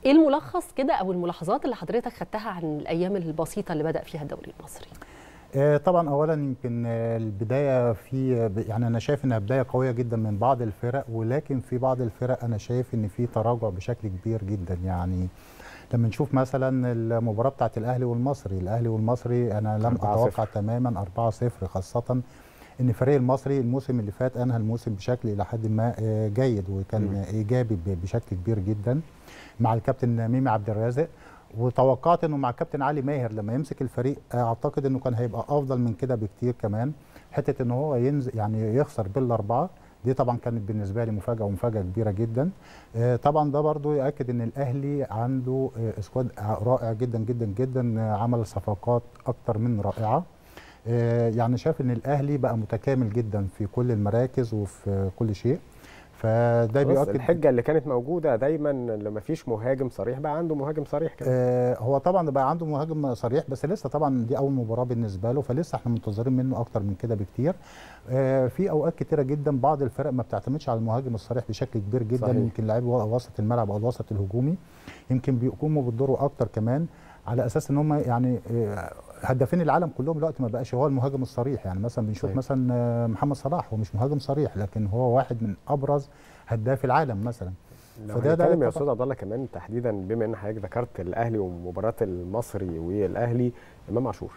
ايه الملخص كده او الملاحظات اللي حضرتك خدتها عن الايام البسيطه اللي بدا فيها الدوري المصري آه، طبعا اولا يمكن آه، البدايه في يعني انا شايف انها بدايه قويه جدا من بعض الفرق ولكن في بعض الفرق انا شايف ان في تراجع بشكل كبير جدا يعني لما نشوف مثلا المباراه بتاعت الاهلي والمصري الاهلي والمصري انا لم 4-0. اتوقع تماما 4-0 خاصه ان الفريق المصري الموسم اللي فات انهى الموسم بشكل الى حد ما آه، جيد وكان مم. ايجابي ب- بشكل كبير جدا مع الكابتن ميمي عبد الرازق وتوقعت انه مع الكابتن علي ماهر لما يمسك الفريق اعتقد انه كان هيبقى افضل من كده بكتير كمان حته ان هو ينزل يعني يخسر بالاربعه دي طبعا كانت بالنسبه لي مفاجاه ومفاجاه كبيره جدا آه، طبعا ده برضو ياكد ان الاهلي عنده آه، سكواد رائع جدا جدا جدا آه، عمل صفقات اكتر من رائعه آه، يعني شايف ان الاهلي بقى متكامل جدا في كل المراكز وفي كل شيء فده بص بيؤكد الحجه اللي كانت موجوده دايما لما فيش مهاجم صريح بقى عنده مهاجم صريح كده آه، هو طبعا بقى عنده مهاجم صريح بس لسه طبعا دي اول مباراه بالنسبه له فلسه احنا منتظرين منه اكتر من كده بكتير آه، في اوقات كتيره جدا بعض الفرق ما بتعتمدش على المهاجم الصريح بشكل كبير جدا صحيح. يمكن لاعب وسط الملعب او الوسط الهجومي يمكن بيقوموا بالدور اكتر كمان على اساس ان هم يعني آه، هدافين العالم كلهم دلوقتي ما بقاش هو المهاجم الصريح يعني مثلا بنشوف صحيح. مثلا آه، محمد صلاح هو مش مهاجم صريح لكن هو واحد من ابرز هداف العالم مثلا لو فده- ده هنتكلم يا طبعاً- استاذ عبد الله كمان تحديدا بما ان حضرتك ذكرت الاهلي ومباراه المصري والاهلي امام عاشور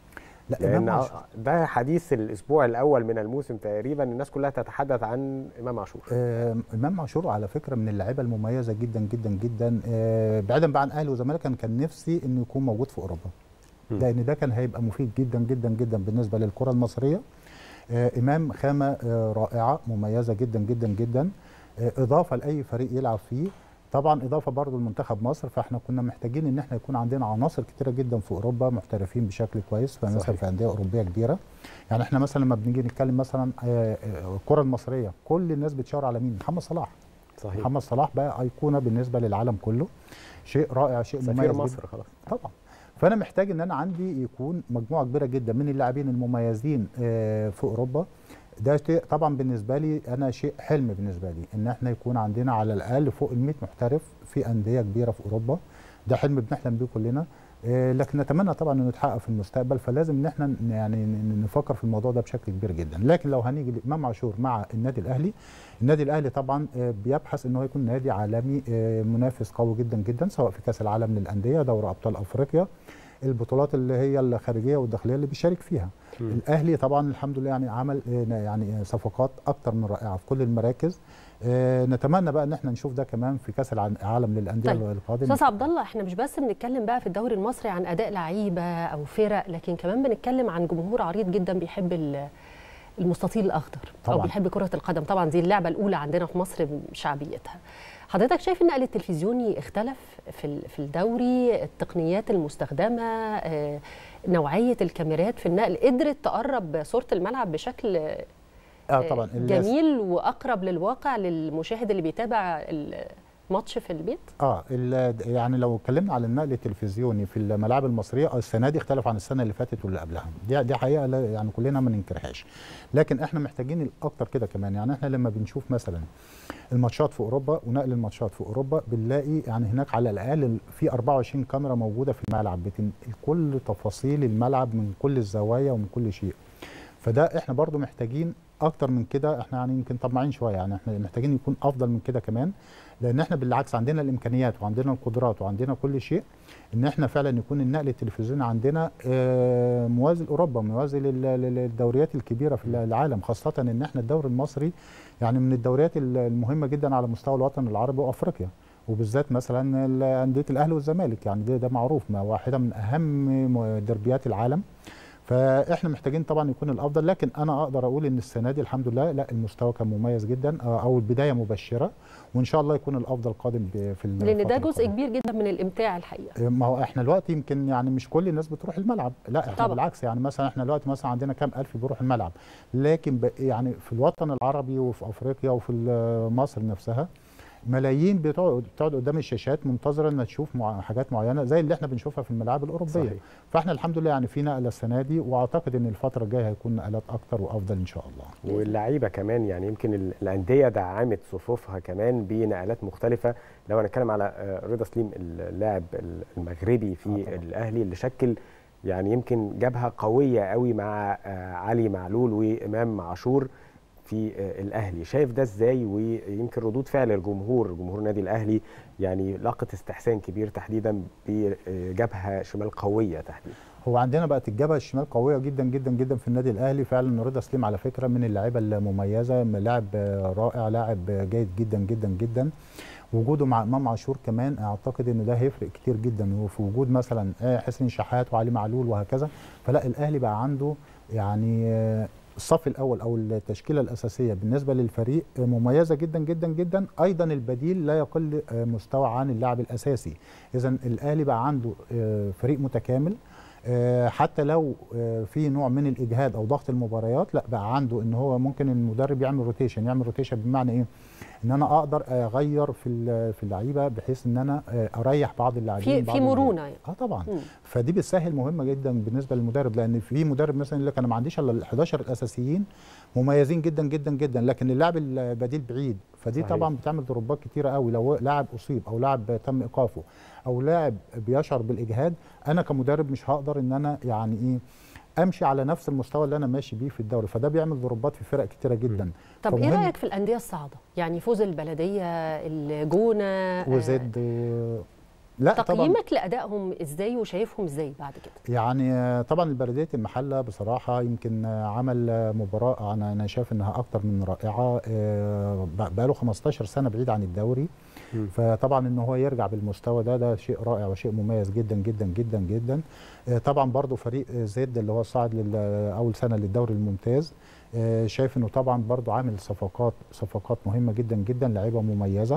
لا لان إمام عاشور. ده حديث الاسبوع الاول من الموسم تقريبا الناس كلها تتحدث عن امام عاشور آه، امام عاشور على فكره من اللعيبه المميزه جدا جدا جدا آه، بعيدا بقى عن اهلي وزمالك انا كان نفسي انه يكون موجود في اوروبا م. لان ده كان هيبقى مفيد جدا جدا جدا بالنسبه للكره المصريه آه، امام خامه آه، رائعه مميزه جدا جدا جدا آه، اضافه لاي فريق يلعب فيه طبعا اضافه برضو لمنتخب مصر فاحنا كنا محتاجين ان احنا يكون عندنا عناصر كتيره جدا في اوروبا محترفين بشكل كويس فمثلا صحيح. في انديه اوروبيه كبيره يعني احنا مثلا لما بنيجي نتكلم مثلا آه، آه، الكره المصريه كل الناس بتشاور على مين محمد صلاح صحيح محمد صلاح بقى ايقونه بالنسبه للعالم كله شيء رائع شيء مميز سفير جداً. مصر خلاص طبعا فانا محتاج ان انا عندي يكون مجموعه كبيره جدا من اللاعبين المميزين آه، في اوروبا ده شيء طبعا بالنسبه لي انا شيء حلم بالنسبه لي ان احنا يكون عندنا على الاقل فوق ال 100 محترف في انديه كبيره في اوروبا ده حلم بنحلم بيه كلنا آه، لكن نتمنى طبعا انه يتحقق في المستقبل فلازم ان احنا ن- يعني ن- نفكر في الموضوع ده بشكل كبير جدا لكن لو هنيجي لامام عاشور مع النادي الاهلي النادي الاهلي طبعا آه، بيبحث ان هو يكون نادي عالمي آه، منافس قوي جدا جدا سواء في كاس العالم للانديه دوري ابطال افريقيا البطولات اللي هي الخارجيه والداخليه اللي بيشارك فيها مم. الاهلي طبعا الحمد لله يعني عمل آه، يعني آه، صفقات اكتر من رائعه في كل المراكز آه، نتمنى بقى ان احنا نشوف ده كمان في كاس الع- العالم للانديه طيب. القادم استاذ عبد الله احنا مش بس بنتكلم بقى في الدوري المصري عن اداء لعيبه او فرق لكن كمان بنتكلم عن جمهور عريض جدا بيحب ال- المستطيل الاخضر او طبعاً. بيحب كره القدم طبعا دي اللعبه الاولى عندنا في مصر بشعبيتها حضرتك شايف النقل التلفزيوني اختلف في ال- في الدوري التقنيات المستخدمه آه، نوعيه الكاميرات في النقل قدرت تقرب صوره الملعب بشكل اه آه، طبعا ال- جميل واقرب للواقع للمشاهد اللي بيتابع الماتش في البيت اه ال- يعني لو اتكلمنا على النقل التلفزيوني في الملاعب المصريه آه، السنه دي اختلف عن السنه اللي فاتت واللي قبلها دي دي حقيقه لا يعني كلنا ما ننكرهاش لكن احنا محتاجين الاكتر كده كمان يعني احنا لما بنشوف مثلا الماتشات في اوروبا ونقل الماتشات في اوروبا بنلاقي يعني هناك على الاقل في 24 كاميرا موجوده في الملعب بتنقل كل تفاصيل الملعب من كل الزوايا ومن كل شيء فده احنا برضو محتاجين اكتر من كده احنا يعني يمكن طماعين شويه يعني احنا محتاجين يكون افضل من كده كمان لان احنا بالعكس عندنا الامكانيات وعندنا القدرات وعندنا كل شيء ان احنا فعلا يكون النقل التلفزيوني عندنا آه، موازي لاوروبا موازي لل- لل- للدوريات الكبيره في العالم خاصه ان احنا الدوري المصري يعني من الدوريات ال- المهمه جدا على مستوى الوطن العربي وافريقيا وبالذات مثلا ال- انديه الاهلي والزمالك يعني ده, ده معروف ما واحده من اهم دربيات العالم فاحنا محتاجين طبعا يكون الافضل لكن انا اقدر اقول ان السنه دي الحمد لله لا المستوى كان مميز جدا آه، او البدايه مبشره وان شاء الله يكون الافضل قادم ب- في لان ده الفترة جزء القادمة. كبير جدا من الامتاع الحقيقه ما هو احنا دلوقتي يمكن يعني مش كل الناس بتروح الملعب لا احنا طبعا. طبعا. بالعكس يعني مثلا احنا دلوقتي مثلا عندنا كام الف بيروح الملعب لكن ب- يعني في الوطن العربي وفي افريقيا وفي ال- مصر نفسها ملايين بتقعد بتقعد قدام الشاشات منتظره انها تشوف مع حاجات معينه زي اللي احنا بنشوفها في الملاعب الاوروبيه صحيح. فاحنا الحمد لله يعني في نقله السنه دي واعتقد ان الفتره الجايه هيكون نقلات اكتر وافضل ان شاء الله واللعيبه كمان يعني يمكن ال- الانديه دعمت صفوفها كمان بنقلات مختلفه لو هنتكلم على آه، رضا سليم اللاعب ال- المغربي في آه طبعاً. الاهلي اللي شكل يعني يمكن جبهه قويه قوي مع آه، علي معلول وامام عاشور في آه، الاهلي شايف ده ازاي ويمكن ردود فعل الجمهور جمهور النادي الاهلي يعني لاقت استحسان كبير تحديدا بجبهه شمال قويه تحديدا هو عندنا بقت الجبهه الشمال قويه جدا جدا جدا في النادي الاهلي فعلا رضا سليم على فكره من اللعيبه المميزه لاعب آه، رائع لاعب آه، جيد جدا جدا جدا وجوده مع امام عاشور كمان اعتقد ان ده هيفرق كتير جدا وفي وجود مثلا آه، حسين شحات وعلي معلول وهكذا فلا الاهلي بقى عنده يعني آه، الصف الاول او التشكيله الاساسيه بالنسبه للفريق آه، مميزه جدا جدا جدا ايضا البديل لا يقل آه، مستوى عن اللاعب الاساسي اذا الاهلي بقى عنده آه، فريق متكامل آه، حتى لو آه، في نوع من الاجهاد او ضغط المباريات لا بقى عنده ان هو ممكن المدرب يعمل روتيشن يعمل روتيشن بمعنى ايه ان انا اقدر اغير في ال- في اللعيبه بحيث ان انا آه، اريح بعض اللاعبين في بعض في اللعيبة. مرونه يعني اه طبعا مم. فدي بتسهل مهمه جدا بالنسبه للمدرب لان في مدرب مثلا يقول لك انا ما عنديش الا ال 11 الاساسيين مميزين جدا جدا جدا لكن اللاعب البديل بعيد فدي صحيح. صحيح. طبعا بتعمل ضربات كتيره قوي لو لاعب اصيب او لاعب تم ايقافه او لاعب بيشعر بالاجهاد انا كمدرب مش هقدر ان انا يعني ايه امشي على نفس المستوى اللي انا ماشي بيه في الدوري فده بيعمل ضربات في فرق كتيره جدا طب ايه فمهم- رايك في الانديه الصاعده يعني فوز البلديه الجونه آه، وزد و... لا طبعا تقييمك لادائهم ازاي وشايفهم ازاي بعد كده يعني آه، طبعا البلديه المحله بصراحه يمكن آه، عمل آه، مباراه انا انا شايف انها اكتر من رائعه آه، ب- بقاله 15 سنه بعيد عن الدوري مم. فطبعا ان هو يرجع بالمستوى ده ده شيء رائع وشيء مميز جدا جدا جدا جدا آه، طبعا برضو فريق آه، زد اللي هو صاعد لل- اول سنه للدوري الممتاز آه، شايف انه طبعا برضو عامل صفقات صفقات مهمه جدا جدا لعيبه مميزه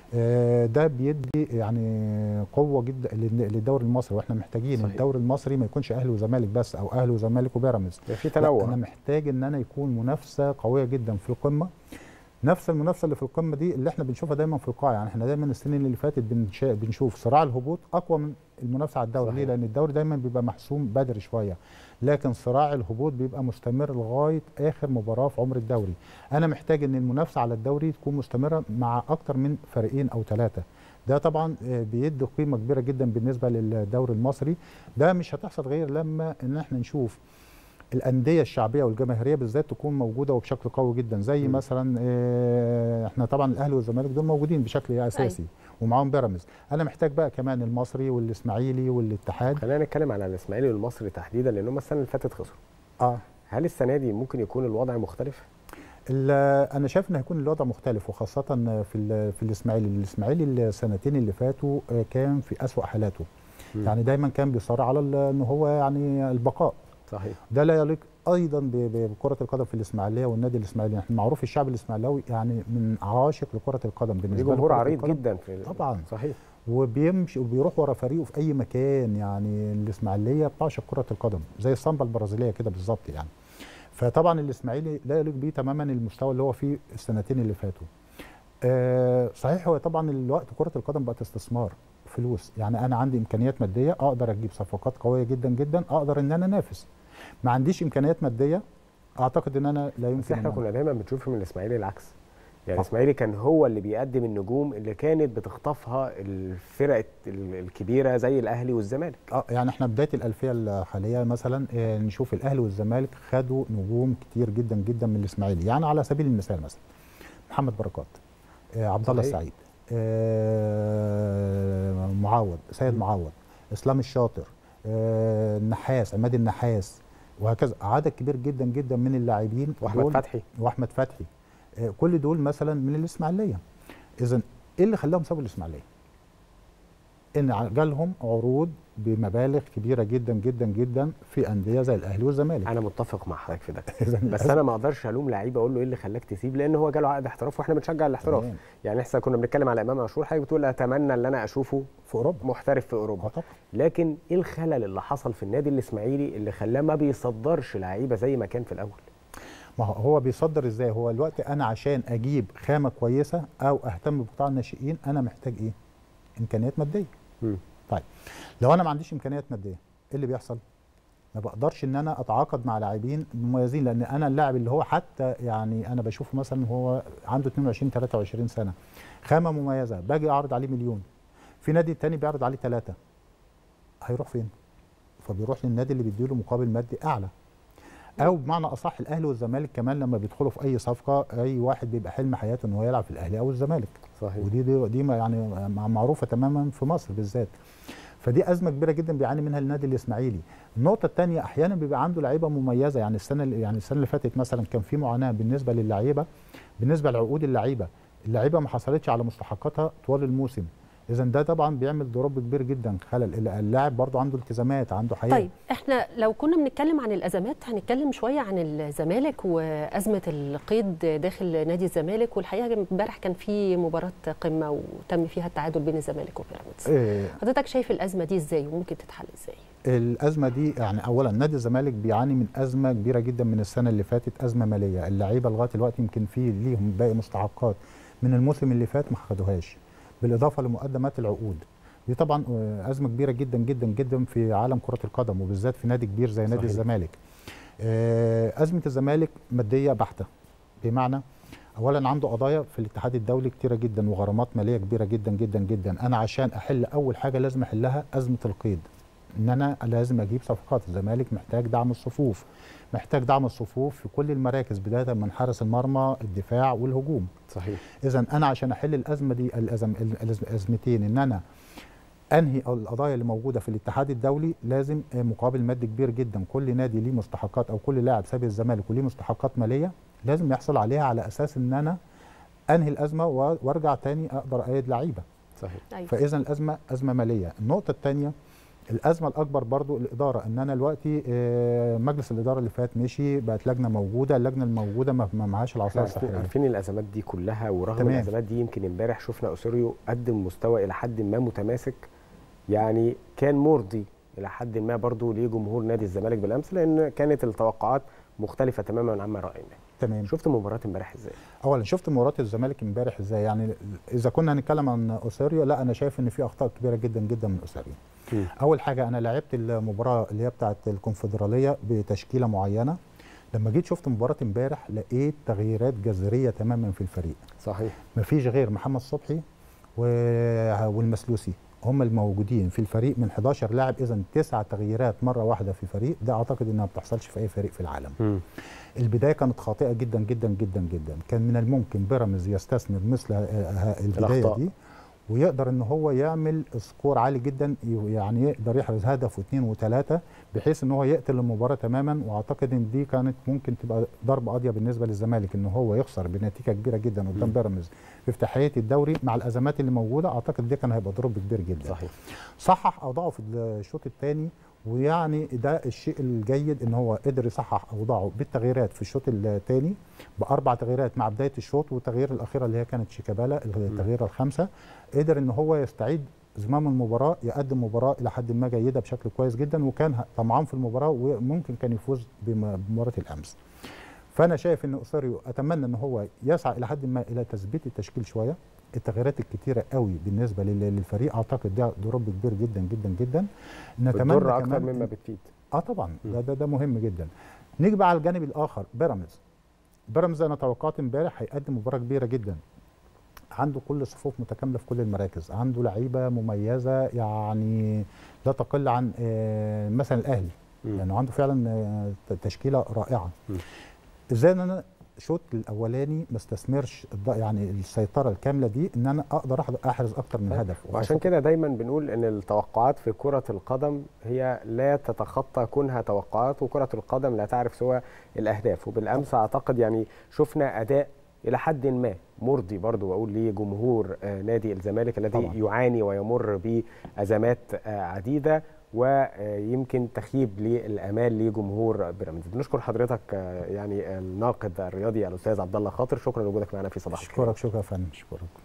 آه، ده بيدي يعني قوه جدا لل- للدوري المصري واحنا محتاجين صحيح. الدوري المصري ما يكونش اهلي وزمالك بس او اهلي وزمالك وبيراميدز في لا، تنوع انا محتاج ان انا يكون منافسه قويه جدا في القمه نفس المنافسه اللي في القمه دي اللي احنا بنشوفها دايما في القاع يعني احنا دايما السنين اللي فاتت بنشا- بنشوف صراع الهبوط اقوى من المنافسه على الدوري صحيح. ليه لان الدوري دايما بيبقى محسوم بدري شويه لكن صراع الهبوط بيبقى مستمر لغايه اخر مباراه في عمر الدوري انا محتاج ان المنافسه على الدوري تكون مستمره مع اكتر من فريقين او ثلاثه ده طبعا آه، بيدي قيمه كبيره جدا بالنسبه للدوري المصري ده مش هتحصل غير لما ان احنا نشوف الانديه الشعبيه والجماهيريه بالذات تكون موجوده وبشكل قوي جدا زي مم. مثلا آه، احنا طبعا الاهلي والزمالك دول موجودين بشكل اساسي ومعاهم بيراميدز انا محتاج بقى كمان المصري والاسماعيلي والاتحاد خلينا نتكلم على الاسماعيلي والمصري تحديدا لانهم السنه اللي فاتت خسروا اه هل السنه دي ممكن يكون الوضع مختلف ال- انا شايف ان هيكون الوضع مختلف وخاصه في ال- في الاسماعيلي الاسماعيلي السنتين اللي فاتوا آه، كان في اسوا حالاته مم. يعني دايما كان بيصارع على ال- ان هو يعني البقاء صحيح ده لا يليق ايضا ب- ب- بكره القدم في الاسماعيليه والنادي الاسماعيلي احنا معروف الشعب الاسماعيلاوي يعني من عاشق لكره القدم دي بالنسبه له جمهور كرة عريض القدم جدا في طبعا. صحيح وبيمشي وبيروح ورا فريقه في اي مكان يعني الاسماعيليه بتعشق كره القدم زي الصنبه البرازيليه كده بالظبط يعني فطبعا الاسماعيلي لا يليق بيه تماما المستوى اللي هو فيه السنتين اللي فاتوا آه صحيح هو طبعا الوقت كره القدم بقت استثمار فلوس يعني انا عندي امكانيات ماديه اقدر اجيب صفقات قويه جدا جدا اقدر ان انا انافس ما عنديش امكانيات ماديه اعتقد ان انا لا بس يمكن احنا إن أنا- كنا دايما بنشوف من الاسماعيلي العكس يعني آه. الاسماعيلي كان هو اللي بيقدم النجوم اللي كانت بتخطفها الفرق ال- الكبيره زي الاهلي والزمالك اه يعني احنا بدايه الالفيه الحاليه مثلا آه، نشوف الاهلي والزمالك خدوا نجوم كتير جدا جدا من الاسماعيلي يعني على سبيل المثال مثلا محمد بركات آه، عبد الله صحيح. السعيد آه، معوض سيد مم. معوض اسلام الشاطر آه، النحاس عماد النحاس وهكذا عدد كبير جدا جدا من اللاعبين واحمد دول- فتحي واحمد فتحي آه، كل دول مثلا من الاسماعيليه اذا ايه اللي خلاهم سابوا الاسماعيليه ان ع- جالهم عروض بمبالغ كبيره جدا جدا جدا في انديه زي الاهلي والزمالك انا متفق مع حضرتك في ده إذن بس للأسف انا ما اقدرش الوم لعيب اقول له ايه اللي خلاك تسيب لان هو جاله عقد احتراف واحنا بنشجع الاحتراف تمام. يعني احنا كنا بنتكلم على امام عاشور حضرتك بتقول اتمنى ان انا اشوفه في اوروبا محترف في اه اوروبا طبعا لكن ايه الخلل اللي حصل في النادي الاسماعيلي اللي خلاه ما بيصدرش لعيبه زي ما كان في الاول ما هو هو بيصدر ازاي هو الوقت انا عشان اجيب خامه كويسه او اهتم بقطاع الناشئين انا محتاج ايه امكانيات ماديه مم. طيب لو انا ما عنديش امكانيات ماديه ايه اللي بيحصل ما بقدرش ان انا اتعاقد مع لاعبين مميزين لان انا اللاعب اللي هو حتى يعني انا بشوفه مثلا هو عنده 22 23 سنه خامه مميزه باجي اعرض عليه مليون في نادي تاني بيعرض عليه ثلاثه هيروح فين؟ فبيروح للنادي اللي بيديله مقابل مادي اعلى او بمعنى اصح الاهلي والزمالك كمان لما بيدخلوا في اي صفقه اي واحد بيبقى حلم حياته ان هو يلعب في الاهلي او الزمالك صحيح ودي دي, دي ما يعني مع- معروفه تماما في مصر بالذات فدي ازمه كبيره جدا بيعاني منها النادي الاسماعيلي النقطه الثانيه احيانا بيبقى عنده لعيبه مميزه يعني السنه اللي- يعني السنه اللي فاتت مثلا كان في معاناه بالنسبه للعيبه بالنسبه لعقود اللعيبه اللعيبه ما حصلتش على مستحقاتها طوال الموسم اذا ده طبعا بيعمل ضرب كبير جدا خلل اللاعب برضه عنده التزامات عنده حياه طيب احنا لو كنا بنتكلم عن الازمات هنتكلم شويه عن الزمالك وازمه القيد داخل نادي الزمالك والحقيقه امبارح كان في مباراه قمه وتم فيها التعادل بين الزمالك وبيراميدز إيه حضرتك شايف الازمه دي ازاي وممكن تتحل ازاي الازمه دي يعني اولا نادي الزمالك بيعاني من ازمه كبيره جدا من السنه اللي فاتت ازمه ماليه اللعيبه لغايه دلوقتي يمكن في ليهم باقي مستحقات من الموسم اللي فات ما خدوهاش بالاضافه لمقدمات العقود دي طبعا آه، ازمه كبيره جدا جدا جدا في عالم كره القدم وبالذات في نادي كبير زي نادي صحيح. الزمالك آه، ازمه الزمالك ماديه بحته بمعنى اولا عنده قضايا في الاتحاد الدولي كتيره جدا وغرامات ماليه كبيره جدا جدا جدا انا عشان احل اول حاجه لازم احلها ازمه القيد ان انا لازم اجيب صفقات الزمالك محتاج دعم الصفوف محتاج دعم الصفوف في كل المراكز بدايه من حارس المرمى الدفاع والهجوم صحيح اذا انا عشان احل الازمه دي الأزم الازمتين ان انا انهي القضايا اللي موجوده في الاتحاد الدولي لازم آه، مقابل مادي كبير جدا كل نادي ليه مستحقات او كل لاعب ساب الزمالك وليه مستحقات ماليه لازم يحصل عليها على اساس ان انا انهي الازمه و- وارجع تاني اقدر ايد لعيبه صحيح ايوه فاذا الازمه ازمه ماليه النقطه الثانيه الازمه الاكبر برضو الاداره ان انا دلوقتي آه، مجلس الاداره اللي فات مشي بقت لجنه موجوده اللجنه الموجوده ما ما معهاش العصايه عارفين, السحريه عارفين الازمات دي كلها ورغم تمام. الازمات دي يمكن امبارح شفنا اوسوريو قدم مستوى الى حد ما متماسك يعني كان مرضي الى حد ما برضه لجمهور نادي الزمالك بالامس لان كانت التوقعات مختلفه تماما عما رايناه تمام شفت مباراه امبارح ازاي اولا شفت مباراه الزمالك امبارح ازاي يعني اذا كنا هنتكلم عن اوسيريو لا انا شايف ان في اخطاء كبيره جدا جدا من اوسيريو مم. اول حاجه انا لعبت المباراه اللي هي بتاعه الكونفدراليه بتشكيله معينه لما جيت شفت مباراه امبارح لقيت تغييرات جذريه تماما في الفريق صحيح مفيش غير محمد صبحي و- والمسلوسي هم الموجودين في الفريق من 11 لاعب اذا تسع تغييرات مره واحده في فريق ده اعتقد انها ما بتحصلش في اي فريق في العالم مم. البدايه كانت خاطئه جدا جدا جدا جدا كان من الممكن بيراميدز يستثمر مثل ه- ه- البدايه الأخطاء. دي ويقدر ان هو يعمل سكور عالي جدا ي- يعني يقدر يحرز هدف واثنين وثلاثه بحيث ان هو يقتل المباراه تماما واعتقد ان دي كانت ممكن تبقى ضربه قاضيه بالنسبه للزمالك ان هو يخسر بنتيجه كبيره جدا قدام مم. بيراميدز في افتتاحيه الدوري مع الازمات اللي موجوده اعتقد ده كان هيبقى ضرب كبير جدا صحيح صحح اوضاعه في الشوط الثاني ويعني ده الشيء الجيد ان هو قدر يصحح اوضاعه بالتغييرات في الشوط الثاني باربع تغييرات مع بدايه الشوط والتغيير الاخيره اللي هي كانت شيكابالا التغييره الخامسه قدر ان هو يستعيد زمام المباراه يقدم مباراه الى حد ما جيده بشكل كويس جدا وكان ه- طمعان في المباراه وممكن كان يفوز بم- بمباراه الامس فانا شايف ان اوساريو اتمنى ان هو يسعى الى حد ما الى تثبيت التشكيل شويه التغييرات الكتيره قوي بالنسبه لل- للفريق اعتقد ده ضرب كبير جدا جدا جدا بتضر اكتر كمان مما بتفيد اه طبعا م. ده, ده ده مهم جدا نيجي بقى على الجانب الاخر بيراميدز بيراميدز انا توقعت امبارح هيقدم مباراه كبيره جدا عنده كل الصفوف متكامله في كل المراكز عنده لعيبه مميزه يعني لا تقل عن آه، مثلا الاهلي مم. يعني عنده فعلا آه، ت- تشكيله رائعه م. ازاي ان انا الشوط الاولاني ما استثمرش الض- يعني السيطره الكامله دي ان انا اقدر أحض- احرز اكتر من طيب. هدف وعشان كده دايما بنقول ان التوقعات في كرة القدم هي لا تتخطى كونها توقعات وكرة القدم لا تعرف سوى الاهداف وبالامس اعتقد يعني شفنا اداء الى حد ما مرضي برضو واقول لجمهور آه، نادي الزمالك الذي طبعاً. يعاني ويمر بازمات آه، عديده ويمكن تخيب للامال لجمهور بيراميدز بنشكر حضرتك آه، يعني الناقد الرياضي الاستاذ عبد الله خاطر شكرا لوجودك معنا في صباح الخير اشكرك شكرا يا فندم اشكرك